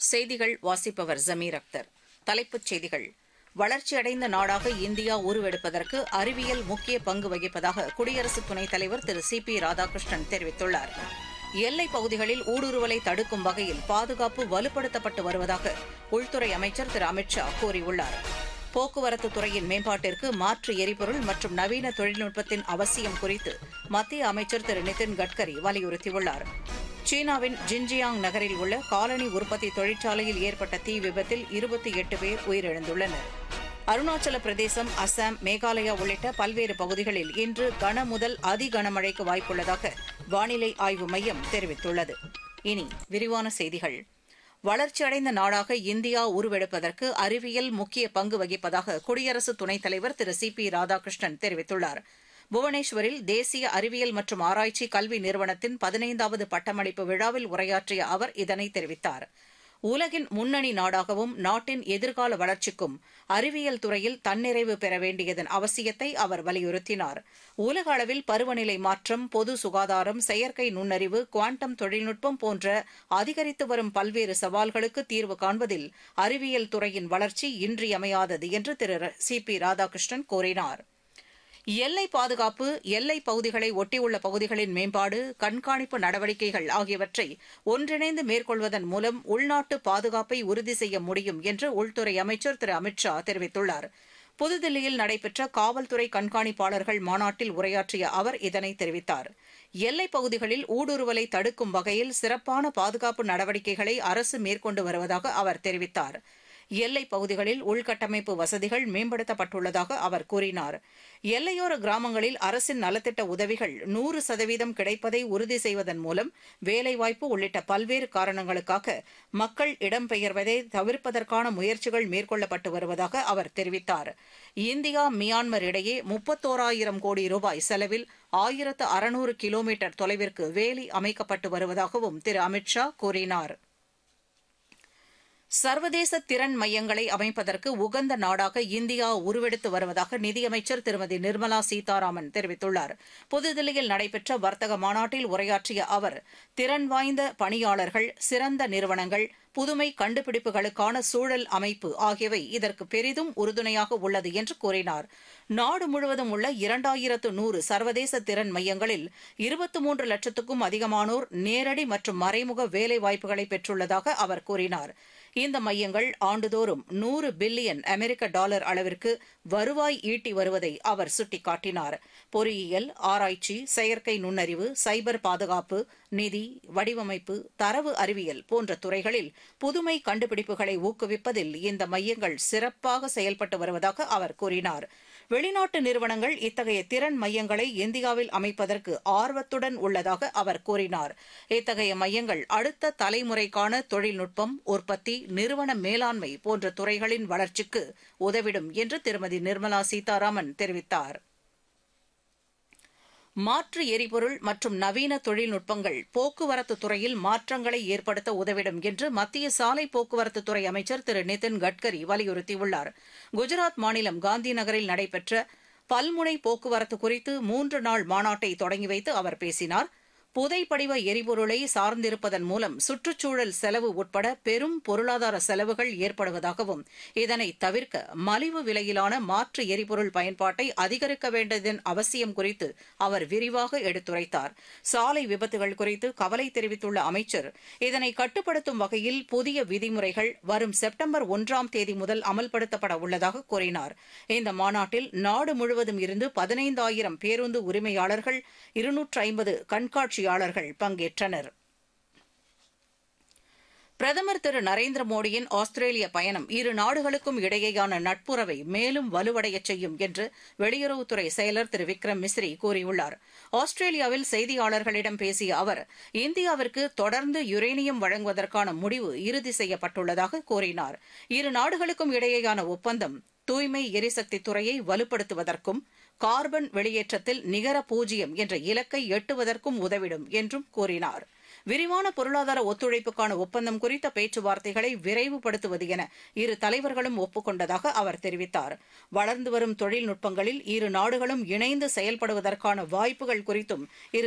செய்திகள் வாசிப்பவர் ஜமீர் அக்தர் தலைப்புச் செய்திகள் வளர்ச்சியடைந்த நாடாக இந்தியா உருவெடுப்பதற்கு அறிவியல் முக்கிய பங்கு வகிப்பதாக குடியரசு துணைத் தலைவர் திரு சி பி ராதாகிருஷ்ணன் தெரிவித்துள்ளார் எல்லைப் பகுதிகளில் ஊடுருவலை தடுக்கும் வகையில் பாதுகாப்பு வலுப்படுத்தப்பட்டு வருவதாக உள்துறை அமைச்சர் திரு அமித் ஷா கூறியுள்ளார் போக்குவரத்து துறையின் மேம்பாட்டிற்கு மாற்று எரிபொருள் மற்றும் நவீன தொழில்நுட்பத்தின் அவசியம் குறித்து மத்திய அமைச்சர் திரு நிதின் கட்கரி வலியுறுத்தியுள்ளார் சீனாவின் ஜின்ஜியாங் நகரில் உள்ள காலனி உற்பத்தி தொழிற்சாலையில் ஏற்பட்ட தீ விபத்தில் இருபத்தி எட்டு பேர் உயிரிழந்துள்ளனர் அருணாச்சல பிரதேசம் அசாம் மேகாலயா உள்ளிட்ட பல்வேறு பகுதிகளில் இன்று கன முதல் அதி கனமழைக்கு வாய்ப்புள்ளதாக வானிலை ஆய்வு மையம் தெரிவித்துள்ளது இனி விரிவான செய்திகள் வளர்ச்சியடைந்த நாடாக இந்தியா உருவெடுப்பதற்கு அறிவியல் முக்கிய பங்கு வகிப்பதாக குடியரசு துணைத் தலைவர் திரு சி பி ராதாகிருஷ்ணன் தெரிவித்துள்ளார் புவனேஸ்வரில் தேசிய அறிவியல் மற்றும் ஆராய்ச்சி கல்வி நிறுவனத்தின் பதினைந்தாவது பட்டமளிப்பு விழாவில் உரையாற்றிய அவர் இதனை தெரிவித்தார் உலகின் முன்னணி நாடாகவும் நாட்டின் எதிர்கால வளர்ச்சிக்கும் அறிவியல் துறையில் தன்னிறைவு பெற வேண்டியதன் அவசியத்தை அவர் வலியுறுத்தினார் உலக அளவில் பருவநிலை மாற்றம் பொது சுகாதாரம் செயற்கை நுண்ணறிவு குவாண்டம் தொழில்நுட்பம் போன்ற அதிகரித்து வரும் பல்வேறு சவால்களுக்கு தீர்வு காண்பதில் அறிவியல் துறையின் வளர்ச்சி இன்றியமையாதது என்று திரு சி பி ராதாகிருஷ்ணன் கூறினார் எல்லை பாதுகாப்பு எல்லைப் பகுதிகளை ஒட்டியுள்ள பகுதிகளின் மேம்பாடு கண்காணிப்பு நடவடிக்கைகள் ஆகியவற்றை ஒன்றிணைந்து மேற்கொள்வதன் மூலம் உள்நாட்டு பாதுகாப்பை உறுதி செய்ய முடியும் என்று உள்துறை அமைச்சர் திரு அமித் ஷா தெரிவித்துள்ளார் புதுதில்லியில் நடைபெற்ற காவல்துறை கண்காணிப்பாளர்கள் மாநாட்டில் உரையாற்றிய அவர் இதனை தெரிவித்தார் எல்லைப் பகுதிகளில் ஊடுருவலை தடுக்கும் வகையில் சிறப்பான பாதுகாப்பு நடவடிக்கைகளை அரசு மேற்கொண்டு வருவதாக அவர் தெரிவித்தார் எல்லைப் பகுதிகளில் உள்கட்டமைப்பு வசதிகள் மேம்படுத்தப்பட்டுள்ளதாக அவர் கூறினார் எல்லையோர கிராமங்களில் அரசின் நலத்திட்ட உதவிகள் நூறு சதவீதம் கிடைப்பதை உறுதி செய்வதன் மூலம் வேலைவாய்ப்பு உள்ளிட்ட பல்வேறு காரணங்களுக்காக மக்கள் இடம்பெயர்வதை தவிர்ப்பதற்கான முயற்சிகள் மேற்கொள்ளப்பட்டு வருவதாக அவர் தெரிவித்தார் இந்தியா மியான்மர் இடையே முப்பத்தோராயிரம் கோடி ரூபாய் செலவில் ஆயிரத்து அறுநூறு கிலோமீட்டர் தொலைவிற்கு வேலி அமைக்கப்பட்டு வருவதாகவும் திரு அமித் ஷா கூறினார் சர்வதேச திறன் மையங்களை அமைப்பதற்கு உகந்த நாடாக இந்தியா உருவெடுத்து வருவதாக நிதியமைச்சர் திருமதி நிர்மலா சீதாராமன் தெரிவித்துள்ளார் புதுதில்லியில் நடைபெற்ற வர்த்தக மாநாட்டில் உரையாற்றிய அவர் திறன் வாய்ந்த பணியாளர்கள் சிறந்த நிறுவனங்கள் புதுமை கண்டுபிடிப்புகளுக்கான சூழல் அமைப்பு ஆகியவை இதற்கு பெரிதும் உறுதுணையாக உள்ளது என்று கூறினார் நாடு முழுவதும் உள்ள இரண்டாயிரத்து நூறு சர்வதேச திறன் மையங்களில் இருபத்தி மூன்று லட்சத்துக்கும் அதிகமானோர் நேரடி மற்றும் மறைமுக வேலைவாய்ப்புகளை பெற்றுள்ளதாக அவர் கூறினார் இந்த மையங்கள் ஆண்டுதோறும் நூறு பில்லியன் அமெரிக்க டாலர் அளவிற்கு வருவாய் ஈட்டி வருவதை அவர் சுட்டிக்காட்டினார் பொறியியல் ஆராய்ச்சி செயற்கை நுண்ணறிவு சைபர் பாதுகாப்பு நிதி வடிவமைப்பு தரவு அறிவியல் போன்ற துறைகளில் புதுமை கண்டுபிடிப்புகளை ஊக்குவிப்பதில் இந்த மையங்கள் சிறப்பாக செயல்பட்டு வருவதாக அவர் கூறினார் வெளிநாட்டு நிறுவனங்கள் இத்தகைய திறன் மையங்களை இந்தியாவில் அமைப்பதற்கு ஆர்வத்துடன் உள்ளதாக அவர் கூறினார் இத்தகைய மையங்கள் அடுத்த தலைமுறைக்கான தொழில்நுட்பம் உற்பத்தி நிறுவன மேலாண்மை போன்ற துறைகளின் வளர்ச்சிக்கு உதவிடும் என்று திருமதி நிர்மலா சீதாராமன் தெரிவித்தார் மாற்று எரிபொருள் மற்றும் நவீன தொழில்நுட்பங்கள் போக்குவரத்து துறையில் மாற்றங்களை ஏற்படுத்த உதவிடும் என்று மத்திய சாலை போக்குவரத்துத்துறை அமைச்சர் திரு நிதின் கட்கரி வலியுறுத்தியுள்ளார் குஜராத் மாநிலம் காந்தி நகரில் நடைபெற்ற பல்முனை போக்குவரத்து குறித்து மூன்று நாள் மாநாட்டை தொடங்கி வைத்து அவர் பேசினார் புதைப்படிவ எரிபொருளை சார்ந்திருப்பதன் மூலம் சுற்றுச்சூழல் செலவு உட்பட பெரும் பொருளாதார செலவுகள் ஏற்படுவதாகவும் இதனை தவிர்க்க மலிவு விலையிலான மாற்று எரிபொருள் பயன்பாட்டை அதிகரிக்க வேண்டியதன் அவசியம் குறித்து அவர் விரிவாக எடுத்துரைத்தார் சாலை விபத்துகள் குறித்து கவலை தெரிவித்துள்ள அமைச்சர் இதனை கட்டுப்படுத்தும் வகையில் புதிய விதிமுறைகள் வரும் செப்டம்பர் ஒன்றாம் தேதி முதல் அமல்படுத்தப்பட உள்ளதாக கூறினார் இந்த மாநாட்டில் நாடு முழுவதும் இருந்து பதினைந்தாயிரம் பேருந்து உரிமையாளர்கள் இருநூற்று ஐம்பது கண்காட்சி ஆட்சியாளர்கள் பங்கேற்றனர் பிரதமர் திரு நரேந்திர மோடியின் ஆஸ்திரேலிய பயணம் இரு நாடுகளுக்கும் இடையேயான நட்புறவை மேலும் வலுவடையச் செய்யும் என்று வெளியுறவுத்துறை செயலர் திரு விக்ரம் மிஸ்ரி கூறியுள்ளார் ஆஸ்திரேலியாவில் செய்தியாளர்களிடம் பேசிய அவர் இந்தியாவிற்கு தொடர்ந்து யுரேனியம் வழங்குவதற்கான முடிவு இறுதி செய்யப்பட்டுள்ளதாக கூறினார் இரு நாடுகளுக்கும் இடையேயான ஒப்பந்தம் தூய்மை எரிசக்தி துறையை வலுப்படுத்துவதற்கும் கார்பன் வெளியேற்றத்தில் நிகர பூஜ்ஜியம் என்ற இலக்கை எட்டுவதற்கும் உதவிடும் என்றும் கூறினார் விரிவான பொருளாதார ஒத்துழைப்புக்கான ஒப்பந்தம் குறித்த பேச்சுவார்த்தைகளை விரைவுபடுத்துவது என இரு தலைவர்களும் ஒப்புக்கொண்டதாக அவர் தெரிவித்தார் வளர்ந்து வரும் தொழில்நுட்பங்களில் இரு நாடுகளும் இணைந்து செயல்படுவதற்கான வாய்ப்புகள் குறித்தும் இரு